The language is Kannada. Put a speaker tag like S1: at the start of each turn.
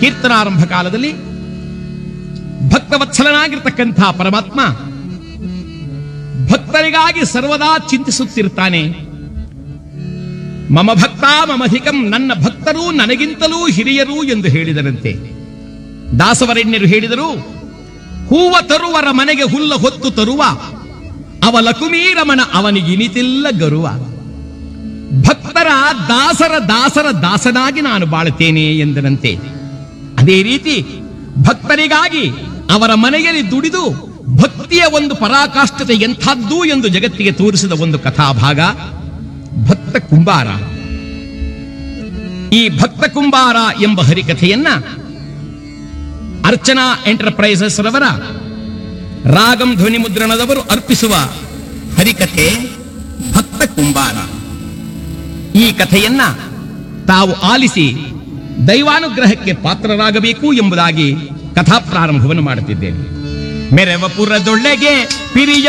S1: ಕೀರ್ತನಾರಂಭ ಕಾಲದಲ್ಲಿ ಭಕ್ತವತ್ಸಲನಾಗಿರ್ತಕ್ಕಂಥ ಪರಮಾತ್ಮ ಭಕ್ತರಿಗಾಗಿ ಸರ್ವದಾ ಚಿಂತಿಸುತ್ತಿರ್ತಾನೆ ಮಮ ಭಕ್ತ ಮಮಧಿಕಂ ನನ್ನ ಭಕ್ತರು ನನಗಿಂತಲೂ ಹಿರಿಯರು ಎಂದು ಹೇಳಿದರಂತೆ ದಾಸವರಣ್ಯರು ಹೇಳಿದರು ಹೂವ ತರುವರ ಮನೆಗೆ ಹುಲ್ಲ ಹೊತ್ತು ತರುವ ಅವ ಲಕುಮೀರಮಣ ಅವನಿಗಿನಿತಿಲ್ಲ ಗರುವ ಭಕ್ತರ ದಾಸರ ದಾಸರ ದಾಸನಾಗಿ ನಾನು ಬಾಳುತ್ತೇನೆ ಎಂದನಂತೆ ಅದೇ ರೀತಿ ಭಕ್ತರಿಗಾಗಿ ಅವರ ಮನೆಯಲ್ಲಿ ದುಡಿದು ಭಕ್ತಿಯ ಒಂದು ಪರಾಕಾಷ್ಠತೆ ಎಂಥದ್ದು ಎಂದು ಜಗತ್ತಿಗೆ ತೋರಿಸಿದ ಒಂದು ಕಥಾಭಾಗ ಭಕ್ತ ಕುಂಬಾರ ಈ ಭಕ್ತ ಕುಂಬಾರ ಎಂಬ ಹರಿಕಥೆಯನ್ನ ಅರ್ಚನಾ ಎಂಟರ್ಪ್ರೈಸಸ್ ರವರ ರಾಗಂ ಧ್ವನಿ ಮುದ್ರಣದವರು ಅರ್ಪಿಸುವ ಹರಿಕಥೆ ಭಕ್ತ ಕುಂಬಾರ ಈ ಕಥೆಯನ್ನ ತಾವು ಆಲಿಸಿ ದೈವಾನುಗ್ರಹಕ್ಕೆ ಪಾತ್ರರಾಗಬೇಕು ಎಂಬುದಾಗಿ ಕಥಾ ಪ್ರಾರಂಭವನ್ನು ಮಾಡುತ್ತಿದ್ದೇನೆ ಮೆರವಪುರದೊಳ್ಳೆಗೆ ಪಿರಿಯ